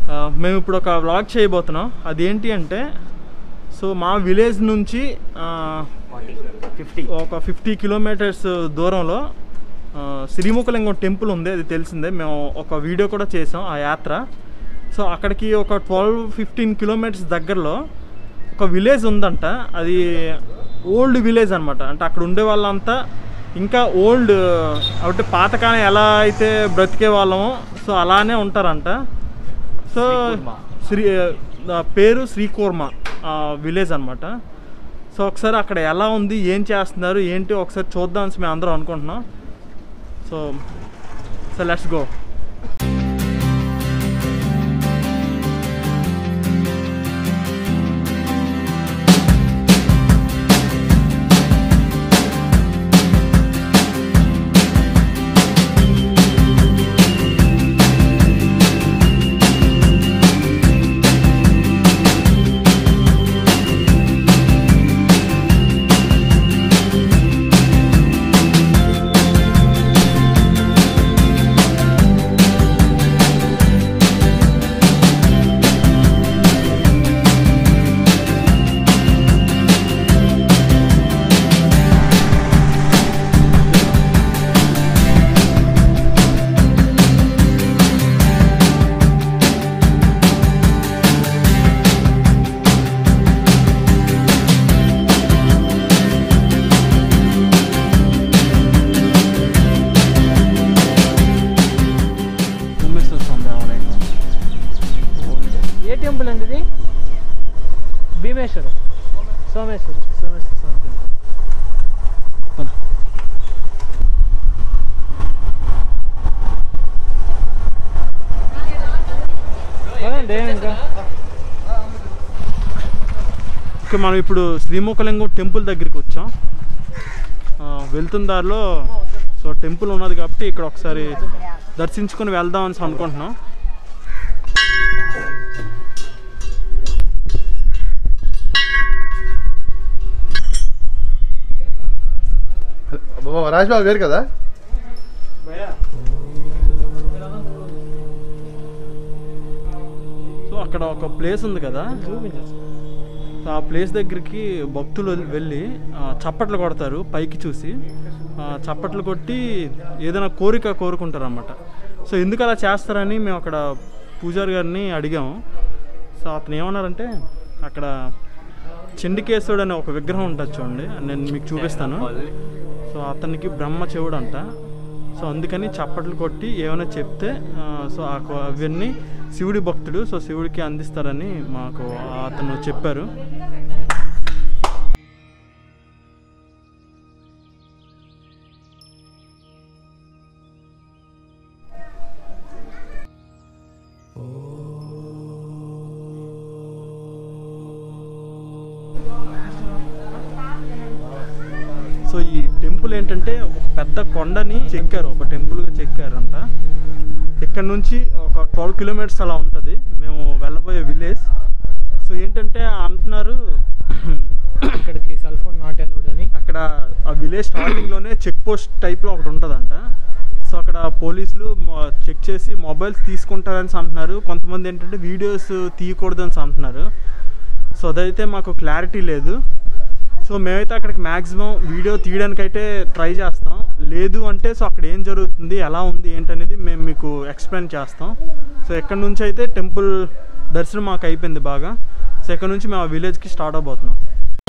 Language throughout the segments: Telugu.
ఆ, మేము ఇప్పుడు ఒక వ్లాగ్ చేయబోతున్నాం అదేంటి అంటే సో మా విలేజ్ నుంచి ఆ, ఫిఫ్టీ ఒక ఫిఫ్టీ కిలోమీటర్స్ దూరంలో ఆ, శ్రీముఖలింగం టెంపుల్ ఉంది అది తెలిసిందే మేము ఒక వీడియో కూడా చేసాం ఆ యాత్ర సో అక్కడికి ఒక ట్వెల్వ్ ఫిఫ్టీన్ కిలోమీటర్స్ దగ్గరలో ఒక విలేజ్ ఉందంట అది ఓల్డ్ విలేజ్ అనమాట అంటే అక్కడ ఉండే వాళ్ళంతా ఇంకా ఓల్డ్ అంటే పాతకాలం ఎలా అయితే బ్రతికే వాళ్ళమో సో అలానే ఉంటారంట సో శ్రీకూర్మ. శ్రీ ఆ, పేరు శ్రీకూర్మ విలేజ్ అనమాట సో ఒకసారి అక్కడ ఎలా ఉంది ఏం చేస్తున్నారు ఏంటి ఒకసారి చూద్దాం అని మేము అందరం అనుకుంటున్నాం so so let's go Ummeshwara Swamy దేవాలయం ఏ టెంపుల్ అండి ఇది భీమేశ్వరం సోమేశ్వరం సోమేశ్వర స్వామి టెంపుల్ పద. పదండి ఇంకా ఓకే మనం ఇప్పుడు శ్రీముఖలింగం టెంపుల్ దగ్గరికి వచ్చాం ఆ, వెళ్తున్న దారిలో సో టెంపుల్ ఉన్నది కాబట్టి ఇక్కడ ఒకసారి దర్శించుకొని వెళ్దాం అని అనుకుంటున్నాం బాబా రాజ్ బాబు వేరు కదా సో అక్కడ ఒక ప్లేస్ ఉంది కదా చూపించారు సో ఆ ప్లేస్ దగ్గరికి భక్తులు వెళ్ళి ఆ, చప్పట్లు కొడతారు పైకి చూసి ఆ, చప్పట్లు కొట్టి ఏదైనా కోరిక కోరుకుంటారు అన్నమాట సో ఎందుకు అలా చేస్తారని మేము అక్కడ పూజారి గారిని అడిగాము సో అతను ఏమన్నారంటే అక్కడ చండికేశ్వరుడు అనే ఒక విగ్రహం ఉంటుంది చూడండి నేను మీకు చూపిస్తాను సో అతనికి బ్రహ్మ చెవుడు అంట సో అందుకని చప్పట్లు కొట్టి ఏమైనా చెప్తే ఆ, సో ఆ కొ- అవన్నీ శివుడి భక్తుడు సో శివుడికి అందిస్తారని మాకు అతను చెప్పారు సో ఈ టెంపుల్ ఏంటంటే ఒక పెద్ద కొండని చెక్కారు ఒక టెంపుల్గా చెక్కారంట ఇక్కడ నుంచి ఒక ట్వెల్వ్ కిలోమీటర్స్ అలా ఉంటుంది మేము వెళ్ళబోయే విలేజ్ సో ఏంటంటే అంటున్నారు ఇక్కడికి సెల్ ఫోన్ నాట్ అలౌడ్ అని అక్కడ ఆ విలేజ్ స్టార్టింగ్లోనే చెక్ పోస్ట్ టైప్లో ఒకటి ఉంటుందంట సో అక్కడ పోలీసులు చెక్ చేసి మొబైల్స్ తీసుకుంటారని అంటున్నారు కొంతమంది ఏంటంటే వీడియోస్ తీయకూడదని అంటున్నారు సో అదైతే మాకు క్లారిటీ లేదు సో మేమైతే అక్కడికి మ్యాక్సిమం వీడియో తీయడానికైతే ట్రై చేస్తాం లేదు అంటే సో అక్కడ ఏం జరుగుతుంది ఎలా ఉంది ఏంటనేది మేము మీకు ఎక్స్ప్లెయిన్ చేస్తాం సో ఎక్కడి నుంచి అయితే టెంపుల్ దర్శనం మాకు అయిపోయింది బాగా సో ఇక్కడ నుంచి మేము ఆ విలేజ్కి స్టార్ట్ అవబోతున్నాం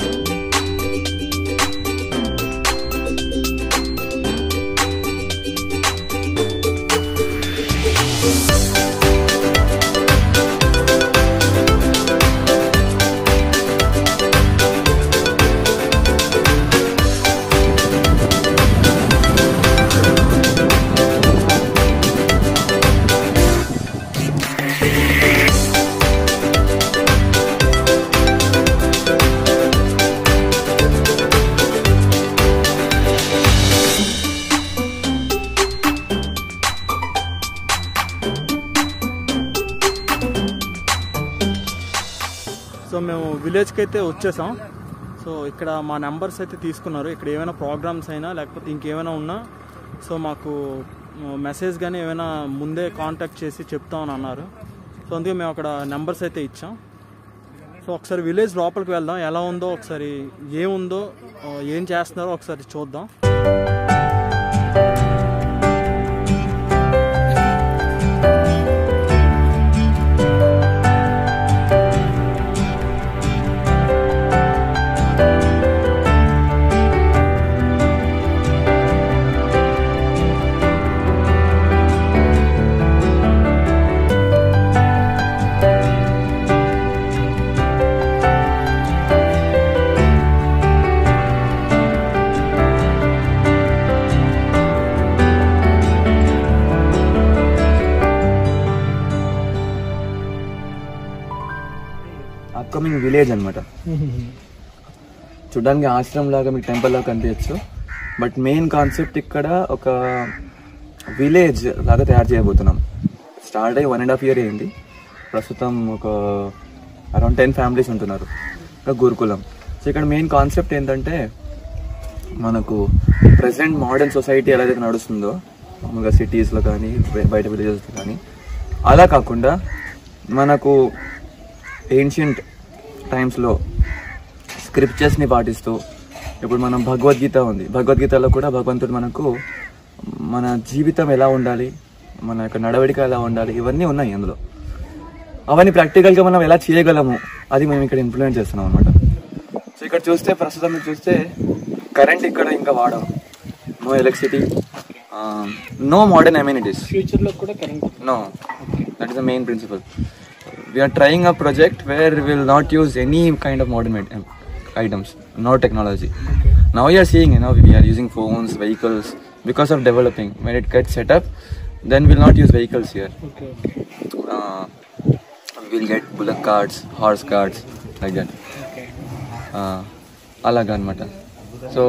సో మేము విలేజ్కి అయితే వచ్చేసాం సో ఇక్కడ మా నెంబర్స్ అయితే తీసుకున్నారు ఇక్కడ ఏమైనా ప్రోగ్రామ్స్ అయినా లేకపోతే ఇంకేమైనా ఉన్నా సో మాకు మెసేజ్ కానీ ఏమైనా ముందే కాంటాక్ట్ చేసి చెప్తామని అన్నారు సో అందుకే మేము అక్కడ నెంబర్స్ అయితే ఇచ్చాం సో ఒకసారి విలేజ్ లోపలికి వెళ్దాం ఎలా ఉందో ఒకసారి ఏముందో ఆ, ఏం చేస్తున్నారో ఒకసారి చూద్దాం అప్కమింగ్ విలేజ్ అనమాట చూడడానికి ఆశ్రమం లాగా మీకు టెంపుల్ లాగా కనిపించచ్చు బట్ మెయిన్ కాన్సెప్ట్ ఇక్కడ ఒక విలేజ్ లాగా తయారు చేయబోతున్నాం స్టార్ట్ అయ్యి వన్ అండ్ హాఫ్ ఇయర్ అయింది ప్రస్తుతం ఒక అరౌండ్ టెన్ ఫ్యామిలీస్ ఉంటున్నారు ఒక గురుకులం సో ఇక్కడ మెయిన్ కాన్సెప్ట్ ఏంటంటే మనకు ప్రజెంట్ మోడర్న్ సొసైటీ ఎలా అయితే నడుస్తుందో మామూలుగా సిటీస్లో కానీ బయ- బయట విలేజెస్లో కానీ అలా కాకుండా మనకు ఏన్షియంట్ టైమ్స్లో స్క్రిప్చర్స్ని పాటిస్తూ ఇప్పుడు మనం భగవద్గీత ఉంది భగవద్గీతలో కూడా భగవంతుడు మనకు మన జీవితం ఎలా ఉండాలి మన యొక్క నడవడిక ఎలా ఉండాలి ఇవన్నీ ఉన్నాయి అందులో అవన్నీ ప్రాక్టికల్గా మనం ఎలా చేయగలము అది మేము ఇక్కడ ఇంప్లిమెంట్ చేస్తున్నాం అనమాట సో ఇక్కడ చూస్తే ప్రస్తుతం మీరు చూస్తే కరెంట్ ఇక్కడ ఇంకా వాడము no electricity no modern amenities ఫ్యూచర్లో కూడా current No, that is the main principle. We are trying a project where we will not use any kind of modern med- um, items, no technology. Now you are seeing, you know, we are using phones, vehicles because of developing. When it gets set up, then we'll not use vehicles here. Okay Uh, we'll get bullock carts, horse carts, like that. Okay Uh, అలాగా అనమాట సో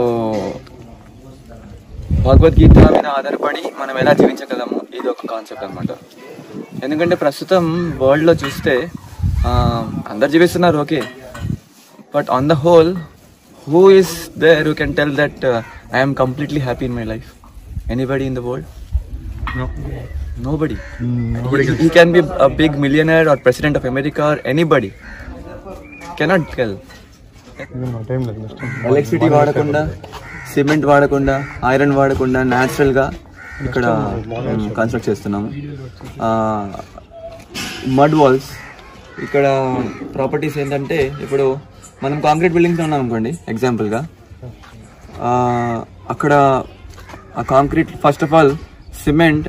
భగవద్గీత మీద ఆధారపడి మనం ఎలా జీవించగలము ఇది ఒక కాన్సెప్ట్ అనమాట ఎందుకంటే ప్రస్తుతం వరల్డ్లో చూస్తే ఆ, అందరు జీవిస్తున్నారు okay but on the whole who is there who can tell that I'm completely happy in my life anybody in the world Nobody. He, he can be a big millionaire or president of America or anybody. Cannot tell. Electricity వాడకుండా సిమెంట్ వాడకుండా ఐరన్ వాడకుండా natural గా ఇక్కడ కన్స్ట్రక్ట్ చేస్తున్నాము మడ్ వాల్స్ ఇక్కడ ప్రాపర్టీస్ ఏంటంటే ఇప్పుడు మనం కాంక్రీట్ బిల్డింగ్స్ ఉన్నాం అనుకోండి ఎగ్జాంపుల్గా అక్కడ ఆ concrete first of all cement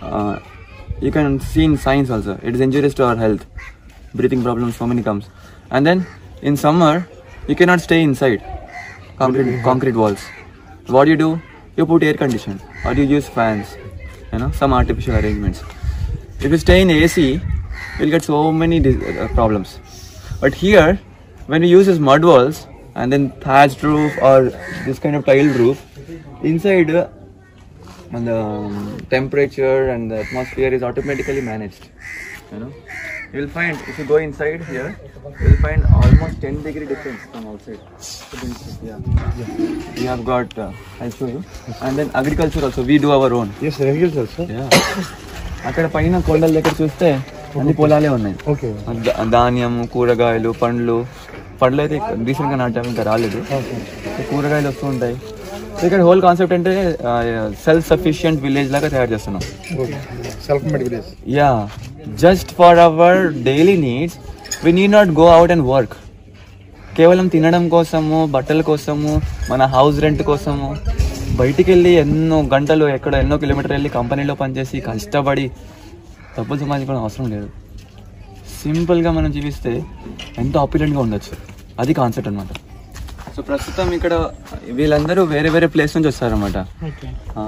you can see in science also it is injurious to our health breathing problems so many comes and then in summer you cannot stay inside concrete concrete walls what do you do you put air condition or you use fans you know some artificial arrangements if you stay in ac you'll get so many dis- uh, problems but here when you use this mud walls and then thatched roof or this kind of tiled roof inside uh, and the um, temperature and the atmosphere is automatically managed you know you will find if you go inside here you will find almost 10 degree difference from outside yeah, we have got uh, i'll show you and then agriculture also we do our own Yes, agriculture, sir. yeah అక్కడ పైన కొండల దగ్గర చూస్తే అన్ని పొలాలే ఉన్నాయి Okay. ద- ధాన్యము కూరగాయలు పండ్లు పండ్లు అయితే రీసెంట్ గా నాటాము ఇంకా రాలేదు సో కూరగాయలు వస్తూ ఉంటాయి సో ఇక్కడ హోల్ కాన్సెప్ట్ అంటే సెల్ఫ్ సఫిషియంట్ విలేజ్ లాగా తయారు చేస్తున్నాం Okay. Self-made village. Yeah just for our daily needs we need not go out and work కేవలం తినడం కోసము బట్టల కోసము మన హౌస్ రెంట్ కోసము బయటికి వెళ్ళి ఎన్నో గంటలు ఎక్కడ ఎన్నో కిలోమీటర్ వెళ్ళి కంపెనీలో పనిచేసి కష్టపడి డబ్బులు సంపాదించుకోవడం అవసరం లేదు సింపుల్గా మనం జీవిస్తే ఎంతో ఆపులెంట్గా ఉండొచ్చు అది కాన్సెప్ట్ అనమాట సో ప్రస్తుతం ఇక్కడ వీళ్ళందరూ వేరే వేరే ప్లేస్ నుంచి వస్తారనమాట ఓకే ఆ,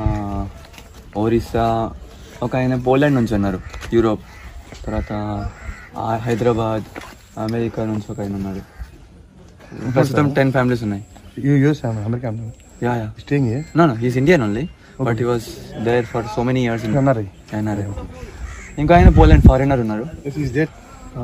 ఒరిస్సా ఒక ఆయన పోలాండ్ నుంచి ఉన్నారు యూరోప్ తర్వాత ఆ, హైదరాబాద్ అమెరికా నుంచి ఒక ఆయన ఉన్నారు ప్రస్తుతం టెన్ ఫ్యామిలీస్ ఉన్నాయి You use um, American. Yeah yeah Staying here. No no he's Indian only but he was there for so many years in NRI. NRI ఇంకా ఆయన పోలాండ్ ఫారినర్ ఉన్నారు Yes, is there? ఆ,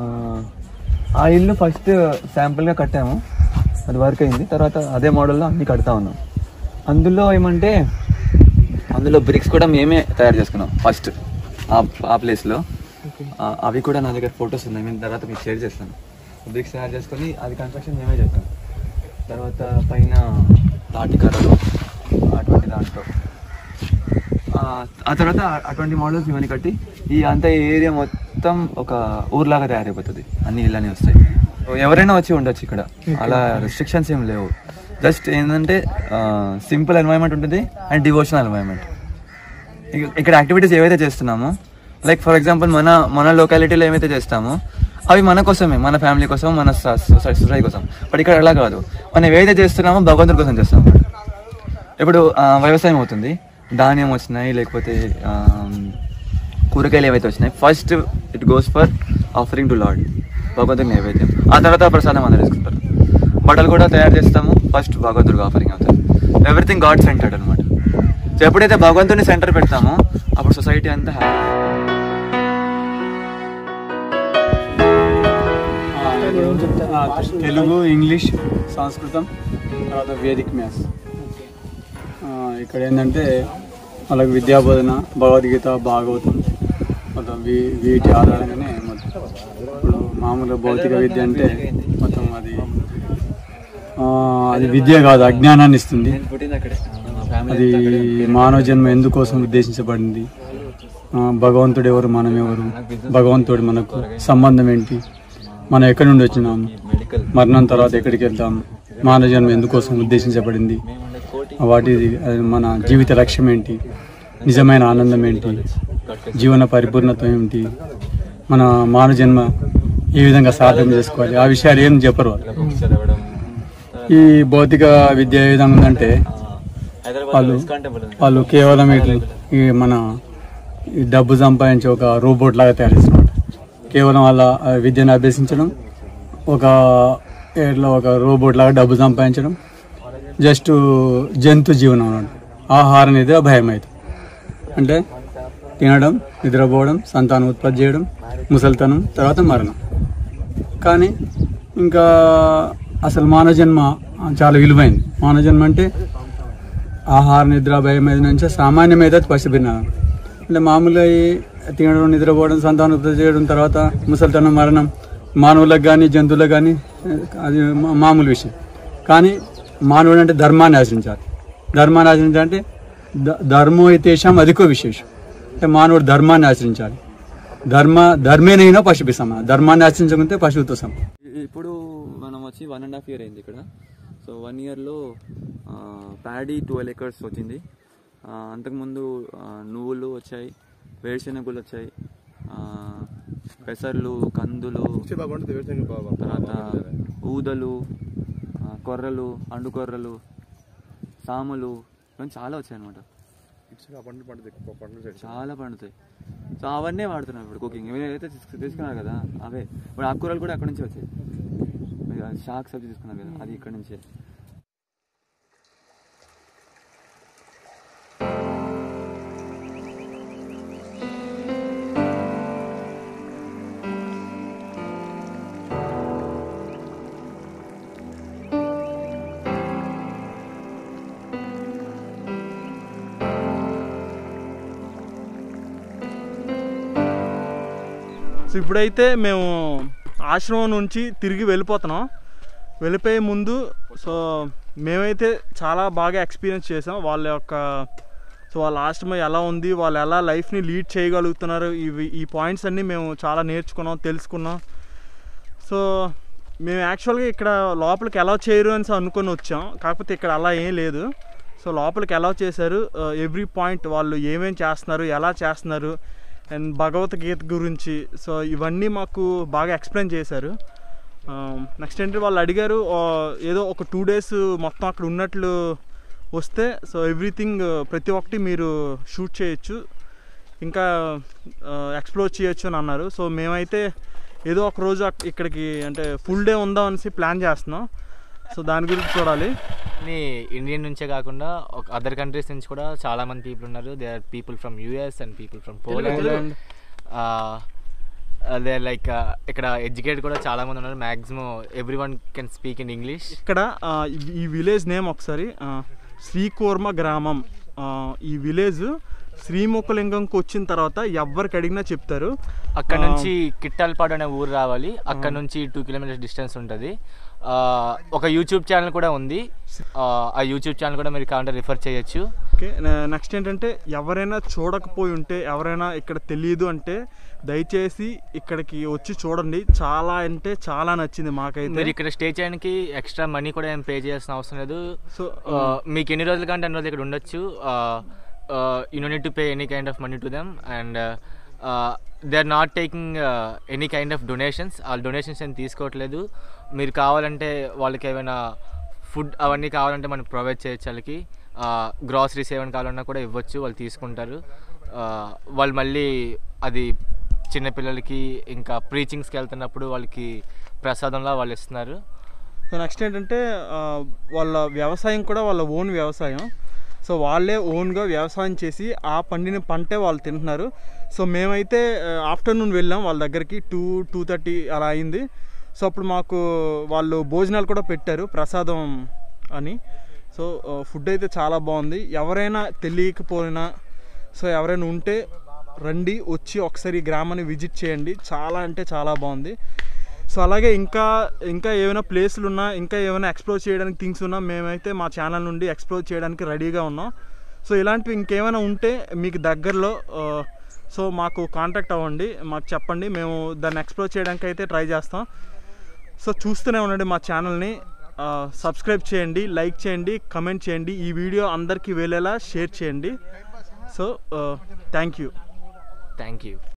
ఆ ఇల్లు ఫస్ట్ శాంపుల్గా కట్టాము అది వర్క్ అయింది తర్వాత అదే మోడల్లో అన్ని కడతా ఉన్నాం అందులో ఏమంటే అందులో బ్రిక్స్ కూడా మేమే తయారు చేసుకున్నాం ఫస్ట్ ఆ ఆ ప్లేస్లో ఆ, అవి కూడా నా దగ్గర ఫొటోస్ ఉన్నాయి నేను తర్వాత మీకు షేర్ చేస్తాను బ్రిక్స్ తయారు చేసుకొని అది కన్స్ట్రక్షన్ మేమే చేస్తాం తర్వాత పైన తాటికర్రలు అటువంటి దాంట్లో ఆ, ఆ తర్వాత అటువంటి మోడల్స్ ఇవన్నీ కట్టి ఈ అంత ఏరియా మొత్తం ఒక ఊర్లాగా తయారైపోతుంది అన్ని ఇళ్ళని వస్తాయి ఎవరైనా వచ్చి ఉండొచ్చు ఇక్కడ అలా రెస్ట్రిక్షన్స్ ఏం లేవు జస్ట్ ఏంటంటే సింపుల్ ఎన్వైరన్మెంట్ ఉంటుంది అండ్ డివోషనల్ ఎన్వైరన్మెంట్ ఇక్కడ యాక్టివిటీస్ ఏవైతే చేస్తున్నామో లైక్ ఫర్ ఎగ్జాంపుల్ మన మన లొకాలిటీలో ఏమైతే చేస్తామో అవి మన కోసమే మన ఫ్యామిలీ కోసం మన సొసైటీ కోసం బట్ ఇక్కడ అలా కాదు మనం ఏవైతే చేస్తున్నామో భగవంతుడి కోసం చేస్తాం ఇప్పుడు ఆ, వ్యవసాయం అవుతుంది ధాన్యం వచ్చినాయి లేకపోతే ఆ, కూరగాయలు ఏవైతే వచ్చినాయి first it goes for offering to lord భగవంతుడికి నైవేద్యం ఆ తర్వాత ప్రసాదం అందరు తీసుకుంటారు బట్టలు కూడా తయారు చేస్తాము ఫస్ట్ భగవంతుడికి ఆఫరింగ్ అవుతుంది ఎవ్రీథింగ్ గాడ్ సెంటర్డ్ అనమాట సో ఎప్పుడైతే భగవంతుని సెంటర్ పెడతామో అప్పుడు సొసైటీ అంతా హ్యాపీ ఆ, తెలుగు ఇంగ్లీష్ సంస్కృతం తర్వాత వేదిక్ మ్యాథ్స్ ఆ, ఇక్కడ ఏంటంటే వాళ్ళకి విద్యాబోధన భగవద్గీత భాగవతం మొత్తం వీ వీటి ఆధారంగానే మొత్తం ఇప్పుడు మామూలుగా భౌతిక విద్య అంటే మొత్తం అది ఆ, అది విద్య కాదు అజ్ఞానాన్ని ఇస్తుంది అది మానవ జన్మ ఎందుకోసం ఉద్దేశించబడింది ఆ, భగవంతుడు ఎవరు మనం ఎవరు భగవంతుడు మనకు సంబంధం ఏంటి మనం ఎక్కడి నుండి వచ్చినాము మరణం తర్వాత ఎక్కడికి వెళ్తాం మానవ జన్మ ఎందుకోసం ఉద్దేశించబడింది వాటి అది మన జీవిత లక్ష్యం ఏంటి నిజమైన ఆనందం ఏంటి జీవన పరిపూర్ణత ఏంటి మన మానవ జన్మ ఏ విధంగా సాధన చేసుకోవాలి ఆ విషయాలు ఏం చెప్పరు వాళ్ళు. ఈ భౌతిక విద్య ఏ విధంగా ఉందంటే వాళ్ళు వాళ్ళు కేవలం ఇట్లా ఈ మన ఈ డబ్బు సంపాదించి ఒక రోబోట్ లాగా తయారు చేస్తున్నారు కేవలం వాళ్ళ ఆ విద్యను అభ్యసించడం ఒక ఇట్లా ఒక రోబోట్ లాగా డబ్బు సంపాదించడం జస్ట్ జంతు జీవనం అన్నమాట ఆహారం నిద్ర భయం అవుతుంది అంటే తినడం నిద్రపోవడం సంతానం ఉత్పత్తి చేయడం ముసలితనం తర్వాత మరణం కానీ ఇంకా అసలు మానవ జన్మ చాలా విలువైంది మానవ జన్మ అంటే ఆహార నిద్ర భయం మీద నుంచి సామాన్యమైతే పసిభిన్నాం అంటే మామూలుగా ఈ తినడం నిద్రపోవడం సంతానం ఉత్పత్తి చేయడం తర్వాత ముసలితనం మరణం మానవులకు కానీ జంతువులకు కానీ అది మా- మామూలు విషయం కానీ మానవుడు అంటే ధర్మాన్ని ఆచరించాలి ధర్మాన్ని ఆచరించాలంటే ద- ధర్మో ఇతేషం అధికో విశేషం అంటే మానవుడు ధర్మాన్ని ఆచరించాలి ధర్మ ధర్మేనైనా పశుభి సమానం ధర్మాన్ని ఆచరించకుంటే పశువుతో సమానం ఇప్పుడు మనం వచ్చి వన్ అండ్ హాఫ్ ఇయర్ అయింది ఇక్కడ సో వన్ ఇయర్లో ప్యాడీ ట్వెల్వ్ ఎకర్స్ వచ్చింది ఆ, అంతకుముందు ఆ, నువ్వులు వచ్చాయి వేరుశెనగలు వచ్చాయి ఆ, పెసర్లు కందులు తర్వాత ఊదలు ఆ, కొర్రలు అండు కొర్రలు సాములు ఇవన్నీ చాలా వచ్చాయి అనమాట చాలా పండుతాయి సో అవన్నీ వాడుతున్నాం ఇప్పుడు కుకింగ్ ఏదైతే తీసుకు- తీసుకున్నారు కదా అవే ఇప్పుడు ఆకుకూరలు కూడా అక్కడ నుంచి వచ్చాయి మీరు షాక్ సబ్జీ తీసుకున్నారు కదా అది ఇక్కడ నుంచే సో ఇప్పుడైతే మేము ఆశ్రమం నుంచి తిరిగి వెళ్ళిపోతున్నాం వెళ్ళిపోయే ముందు సో మేమైతే చాలా బాగా ఎక్స్పీరియన్స్ చేసాం వాళ్ళ యొక్క సో వాళ్ళ ఆశ్రమం ఎలా ఉంది వాళ్ళు ఎలా లైఫ్ని లీడ్ చేయగలుగుతున్నారు ఇవి ఈ పాయింట్స్ అన్నీ మేము చాలా నేర్చుకున్నాం తెలుసుకున్నాం సో మేము యాక్చువల్గా ఇక్కడ లోపలికి ఎలా చేయరు అని అనుకొని వచ్చాం కాకపోతే ఇక్కడ అలా ఏం లేదు సో లోపలికి ఎలా చేశారు ఎవ్రీ పాయింట్ వాళ్ళు ఏమేం చేస్తున్నారు ఎలా చేస్తున్నారు అండ్ భగవద్గీత గురించి సో ఇవన్నీ మాకు బాగా ఎక్స్ప్లెయిన్ చేశారు నెక్స్ట్ ఏంటంటే వాళ్ళు అడిగారు ఆ, ఏదో ఒక టూ డేస్ మొత్తం అక్కడ ఉన్నట్లు వస్తే సో ఎవ్రీథింగ్ ప్రతి ఒక్కటి మీరు షూట్ చేయొచ్చు ఇంకా ఎక్స్ప్లోర్ చేయొచ్చు అని అన్నారు సో మేమైతే ఏదో ఒక రోజు అక్- ఇక్కడికి అంటే ఫుల్ డే ఉందాం అనేసి ప్లాన్ చేస్తున్నాం సో దాని గురించి చూడాలి ని ఇండియన్ నుంచే కాకుండా ఒక అదర్ కంట్రీస్ నుంచి కూడా చాలా మంది పీపుల్ ఉన్నారు they are people from US and people from Poland they like ఇక్కడ ఎడ్యుకేట్ కూడా చాలా మంది ఉన్నారు maximum everyone can speak in English ఇక్కడ ఆ, ఈ- ఈ విలేజ్ నేమ్ ఒకసారి ఆ, శ్రీకూర్మ గ్రామం ఆ, ఈ విలేజ్ శ్రీముఖలింగంకి వచ్చిన తర్వాత ఎవరికి అడిగినా చెప్తారు అక్కడ ఆ, నుంచి కిట్టాలపాడు అనే ఊరు రావాలి అక్కడ నుంచి టూ కిలోమీటర్స్ డిస్టెన్స్ ఉంటుంది ఆ, ఒక యూట్యూబ్ ఛానల్ కూడా ఉంది ఆ, ఆ యూట్యూబ్ ఛానల్ కూడా మీరు కావాలంటే రిఫర్ చేయొచ్చు ఓకే నెక్స్ట్ ఏంటంటే ఎవరైనా చూడకపోయి ఉంటే ఎవరైనా ఇక్కడ తెలియదు అంటే దయచేసి ఇక్కడికి వచ్చి చూడండి చాలా అంటే చాలా నచ్చింది మాకైతే మీరు ఇక్కడ స్టే చేయడానికి ఎక్స్ట్రా మనీ కూడా ఏం పే చేయాల్సిన అవసరం లేదు సో ఆ, మీకు ఎన్ని రోజుల కంటే అన్ని రోజులు ఇక్కడ ఉండొచ్చు you no need to pay any kind of money to them and they are not taking any kind of donations ఆ డొనేషన్స్ ఏం తీసుకోవట్లేదు మీరు కావాలంటే వాళ్ళకి ఏమైనా ఫుడ్ అవన్నీ కావాలంటే మనం ప్రొవైడ్ చేయొచ్చు వాళ్ళకి గ్రాసరీస్ ఏమైనా కావాలన్నా కూడా ఇవ్వచ్చు వాళ్ళు తీసుకుంటారు ఆ, వాళ్ళు మళ్ళీ అది చిన్నపిల్లలకి ఇంకా ప్రీచింగ్స్కి వెళ్తున్నప్పుడు వాళ్ళకి ప్రసాదంలా వాళ్ళు ఇస్తున్నారు సో నెక్స్ట్ ఏంటంటే ఆ, వాళ్ళ వ్యవసాయం కూడా వాళ్ళ ఓన్ వ్యవసాయం సో వాళ్ళే ఓన్గా వ్యవసాయం చేసి ఆ పండిన పంటే వాళ్ళు తింటున్నారు సో మేమైతే ఆఫ్టర్నూన్ వెళ్ళాం వాళ్ళ దగ్గరికి టూ టూ థర్టీ అలా అయింది సో అప్పుడు మాకు వాళ్ళు భోజనాలు కూడా పెట్టారు ప్రసాదం అని సో ఫుడ్ అయితే చాలా బాగుంది ఎవరైనా తెలియకపోయినా సో ఎవరైనా ఉంటే రండి వచ్చి ఒకసారి ఈ గ్రామాన్ని విజిట్ చేయండి చాలా అంటే చాలా బాగుంది సో అలాగే ఇంకా ఇంకా ఏమైనా ప్లేస్లు ఉన్నా ఇంకా ఏమైనా ఎక్స్ప్లోర్ చేయడానికి థింగ్స్ ఉన్నా మేమైతే మా ఛానల్ నుండి ఎక్స్ప్లోర్ చేయడానికి రెడీగా ఉన్నాం సో ఇలాంటివి ఇంకేమైనా ఉంటే మీకు దగ్గరలో ఆ, సో మాకు కాంటాక్ట్ అవ్వండి మాకు చెప్పండి మేము దాన్ని ఎక్స్ప్లోర్ చేయడానికి అయితే ట్రై చేస్తాం సో చూస్తూనే ఉండండి మా ఛానల్ని ఆ, సబ్స్క్రైబ్ చేయండి లైక్ చేయండి కమెంట్ చేయండి ఈ వీడియో అందరికీ వెళ్ళేలా షేర్ చేయండి so thank you thank you